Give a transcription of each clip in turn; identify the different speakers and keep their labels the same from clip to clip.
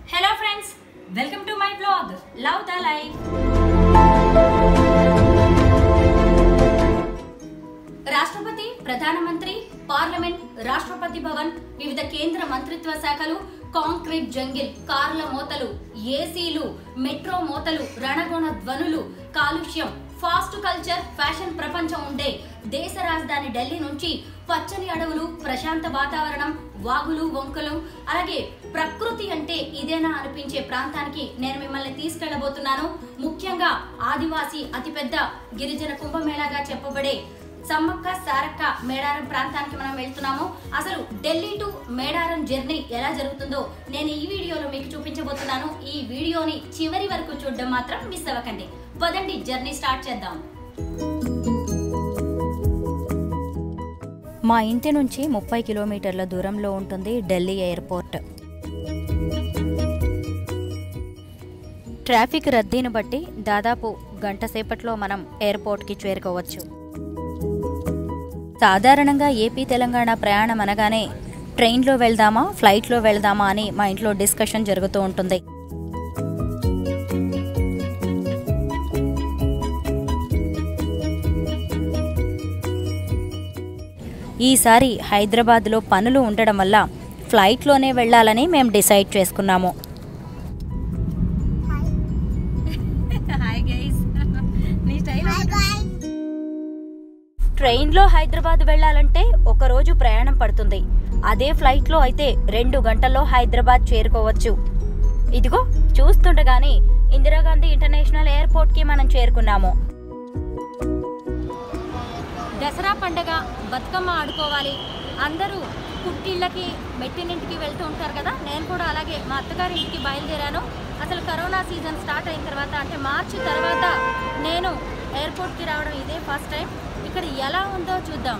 Speaker 1: hello friends welcome to my blog love the life రాష్ట్రపతి ప్రధానమంత్రి parliament రాష్ట్రపతి భవన్ వివిధ కేంద్ర మంత్రిత్వ శాఖలు కాంక్రీట్ జంగిల్ కార్ల మోతలు ఏసీలు మెట్రో మోతలు రణగొణ ధ్వనులు కాలుష్యం ఫాస్ట్ కల్చర్ ఫ్యాషన్ ప్రపంచం ఉండే దేశ రాజధాని ఢిల్లీ నుంచి పచ్చని అడవులు ప్రశాంత వాతావరణం వాగులు వంకలు అలాగే ప్రకృతి అంటే ఇదేనా అనిపించే ప్రాంతానికి నేను మిమ్మల్ని తీసుకెళ్లబోతున్నాను ముఖ్యంగా ఆదివాసీ అతిపెద్ద గిరిజన కుంభమేళాగా చెప్పబడే సమ్మక్క సారక్క మేడారం ప్రాంతానికి మనం వెళ్తున్నాము అసలు ఢిల్లీ టు మేడారం జర్నీ ఎలా జరుగుతుందో నేను ఈ వీడియోలో మీకు చూపించబోతున్నాను ఈ వీడియోని చివరి వరకు చూడడం మాత్రం మిస్ అవ్వకండి పదండి జర్నీ స్టార్ట్ చేద్దాం
Speaker 2: మా ఇంటి నుంచి ముప్పై కిలోమీటర్ల దూరంలో ఉంటుంది ఢిల్లీ ఎయిర్పోర్ట్ ట్రాఫిక్ రద్దీని బట్టి దాదాపు గంట సేపట్లో మనం ఎయిర్పోర్ట్కి చేరుకోవచ్చు సాధారణంగా ఏపీ తెలంగాణ ప్రయాణం అనగానే ట్రైన్లో వెళ్దామా ఫ్లైట్లో వెళ్దామా అని మా ఇంట్లో డిస్కషన్ జరుగుతూ ఉంటుంది ఈసారి హైదరాబాద్లో పనులు ఉండడం వల్ల ఫ్లైట్లోనే వెళ్ళాలని మేము డిసైడ్ చేసుకున్నాము
Speaker 1: హాయ్ గైస్ నీ స్టైల్
Speaker 2: ట్రైన్లో హైదరాబాద్ వెళ్ళాలంటే ఒక రోజు ప్రయాణం పడుతుంది అదే ఫ్లైట్లో అయితే రెండు గంటల్లో హైదరాబాద్ చేరుకోవచ్చు ఇదిగో చూస్తుండగానే ఇందిరాగాంధీ ఇంటర్నేషనల్ ఎయిర్పోర్ట్కి మనం చేరుకున్నాము
Speaker 1: దసరా పండగ బతుకమ్మ ఆడుకోవాలి అందరూ పుట్టిళ్ళకి మెట్టినింటికి వెళ్తూ ఉంటారు కదా నేను కూడా అలాగే మా అత్తగారి ఇంటికి బయలుదేరాను అసలు కరోనా సీజన్ స్టార్ట్ అయిన తర్వాత అంటే మార్చి తర్వాత నేను ఎయిర్పోర్ట్కి రావడం ఇదే ఫస్ట్ టైం ఇక్కడ ఎలా ఉందో చూద్దాం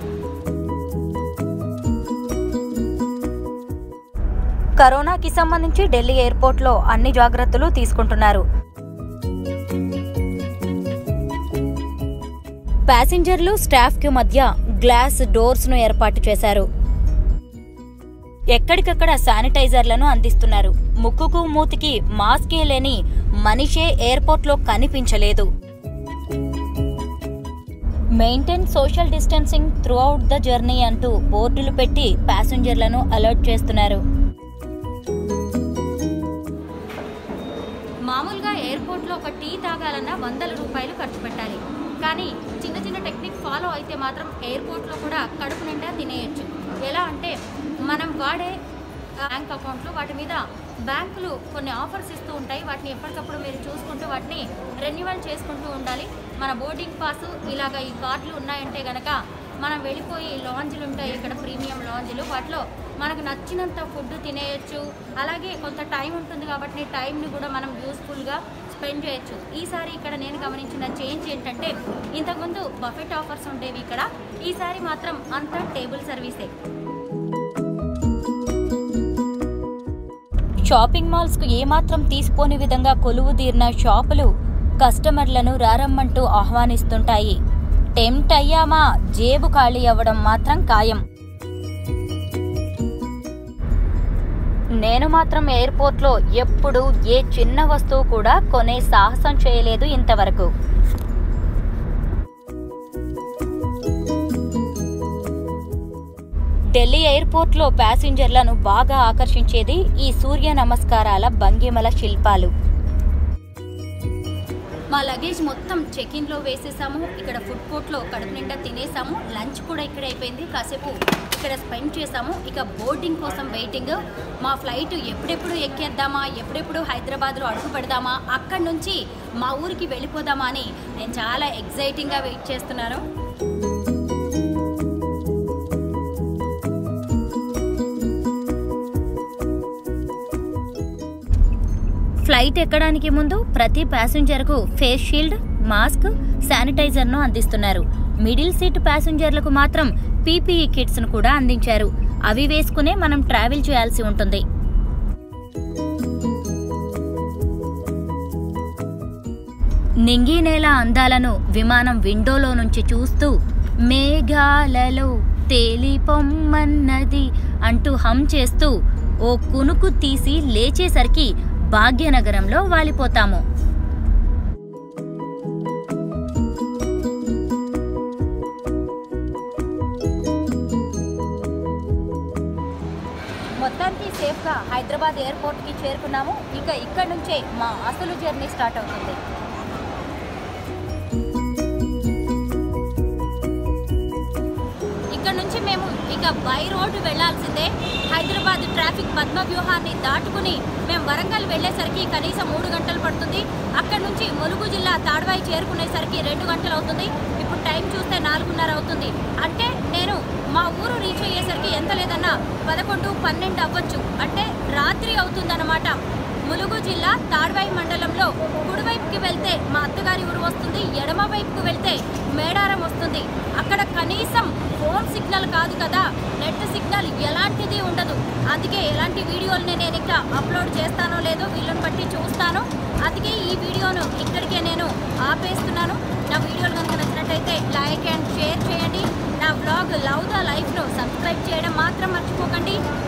Speaker 2: కరోనాకి సంబంధించి ఢిల్లీ ఎయిర్పోర్ట్లో అన్ని జాగ్రత్తలు తీసుకుంటున్నారు ప్యాసింజర్లు స్టాఫ్కి మధ్య గ్లాస్ డోర్స్ను ఏర్పాటు చేశారు ఎక్కడికక్కడ శానిటైజర్లను అందిస్తున్నారు ముక్కుకు మూతికి మాస్కే లేని మనిషే ఎయిర్పోర్ట్లో కనిపించలేదు maintain social distancing throughout the journey అంటూ బోర్డులు పెట్టి ప్యాసింజర్లను అలర్ట్ చేస్తున్నారు
Speaker 1: మామూలుగా ఎయిర్పోర్ట్లో ఒక టీ తాగాలన్నా వందల రూపాయలు ఖర్చు పెట్టాలి కానీ చిన్న చిన్న టెక్నిక్ ఫాలో అయితే మాత్రం ఎయిర్పోర్ట్లో కూడా కడుపు నిండా తినేయచ్చు ఎలా అంటే మనం వాడే బ్యాంక్ అకౌంట్లు వాటి మీద బ్యాంకులు కొన్ని ఆఫర్స్ ఇస్తూ ఉంటాయి వాటిని ఎప్పటికప్పుడు మీరు చూసుకుంటూ వాటిని రెన్యువల్ చేసుకుంటూ ఉండాలి మన బోర్డింగ్ పాస్ ఇలాగ ఈ కార్డులు ఉన్నాయంటే గనక మనం వెళ్ళిపోయి లాంజ్లు ఉంటాయి ఇక్కడ ప్రీమియం లాంజ్లు వాటిలో మనకు నచ్చినంత ఫుడ్ తినేయచ్చు అలాగే కొంత టైం ఉంటుంది కాబట్టి టైంని కూడా మనం యూస్ఫుల్గా స్పెండ్ చేయొచ్చు ఈసారి ఇక్కడ నేను గమనించిన చేంజ్ ఏంటంటే ఇంతకుముందు బఫెట్ ఆఫర్స్ ఉండేవి ఇక్కడ ఈసారి మాత్రం అంతా టేబుల్ సర్వీసే
Speaker 2: షాపింగ్ మాల్స్ కు ఏమాత్రం తీసిపోని విధంగా కొలువు తీరిన షాపులు కస్టమర్లను రారమ్మంటూ ఆహ్వానిస్తుంటాయి టెంప్ట్ అయ్యామా జేబు ఖాళీ అవ్వడం మాత్రం ఖాయం నేను మాత్రం ఎయిర్పోర్ట్లో ఎప్పుడు ఏ చిన్న వస్తువు కూడా కొనే సాహసం చేయలేదు ఇంతవరకు ఢిల్లీ ఎయిర్పోర్ట్లో ప్యాసింజర్లను బాగా ఆకర్షించేది ఈ సూర్య నమస్కారాల భంగిమల శిల్పాలు
Speaker 1: మా లగేజ్ మొత్తం చెక్ ఇన్లో వేసేసాము ఇక్కడ ఫుడ్ కోర్ట్లో కడుపు నిండా తినేసాము లంచ్ కూడా ఇక్కడ అయిపోయింది కాసేపు ఇక్కడ స్పెండ్ చేసాము ఇక బోర్డింగ్ కోసం వెయిటింగ్ మా ఫ్లైట్ ఎప్పుడెప్పుడు ఎక్కేద్దామా ఎప్పుడెప్పుడు హైదరాబాద్లో అడుగు పెడదామా అక్కడి నుంచి మా ఊరికి వెళ్ళిపోదామా అని నేను చాలా ఎగ్జైటింగ్గా వెయిట్ చేస్తున్నాను
Speaker 2: ఫ్లైట్ ఎక్కడానికి ముందు ప్రతి ప్యాసింజర్కు ఫేస్ షీల్డ్ మాస్క్ శానిటైజర్ను అందిస్తున్నారు మిడిల్ సీట్ ప్యాసింజర్లకు మాత్రం పీపీఈ కిట్స్ను కూడా అందించారు అవి వేసుకునే మనం ట్రావెల్ చేయాల్సి ఉంటుంది నింగి నేల అందాలను విమానం విండోలో నుంచి చూస్తూ మేఘాలలో తేలిపొమ్మన్నది అంటూ హమ్ చేస్తూ ఓ కునుకు తీసి లేచేసరికి భాగ్యనగరంలో వాలిపోతాము మొత్తానికి సేఫ్గా హైదరాబాద్ ఎయిర్పోర్ట్కి చేరుకున్నాము ఇక ఇక్కడ నుంచే మా అసలు జర్నీ స్టార్ట్ అవుతుంది ఇక్కడ నుంచి మేము ఇక బై రోడ్డు వెళ్లాల్సిందే హైదరాబాద్ ట్రాఫిక్ పద్మ వ్యూహాన్ని దాటుకుని మేము వరంగల్ వెళ్ళేసరికి కనీసం మూడు గంటలు పడుతుంది అక్కడ నుంచి ములుగు జిల్లా తాడ్వాయి చేరుకునేసరికి రెండు గంటలు అవుతుంది ఇప్పుడు టైం చూస్తే నాలుగున్నర అవుతుంది అంటే నేను మా ఊరు రీచ్ అయ్యేసరికి ఎంత లేదన్నా పదకొండు పన్నెండు అవ్వచ్చు అంటే రాత్రి అవుతుందన్నమాట ములుగు జిల్లా తాడ్వాయి మండలంలో కుడివైపుకి వెళ్తే మా అత్తగారి ఊరు వస్తుంది ఎడమ వైపుకు వెళ్తే మేడారం వస్తుంది అక్కడ కనీసం ఫోన్ సిగ్నల్ కాదు కదా నెట్ సిగ్నల్ ఎలాంటిది ఉండదు అందుకే ఎలాంటి వీడియోల్ని నేను ఇంకా అప్లోడ్ చేస్తానో లేదో వీళ్ళని బట్టి చూస్తాను అందుకే ఈ వీడియోను ఇక్కడికే నేను ఆపేస్తున్నాను నా వీడియోలు కనుక నచ్చినట్టయితే లైక్ అండ్ షేర్ చేయండి నా బ్లాగ్ లవ్ ద లైఫ్ను సబ్స్క్రైబ్ చేయడం మాత్రం మర్చిపోకండి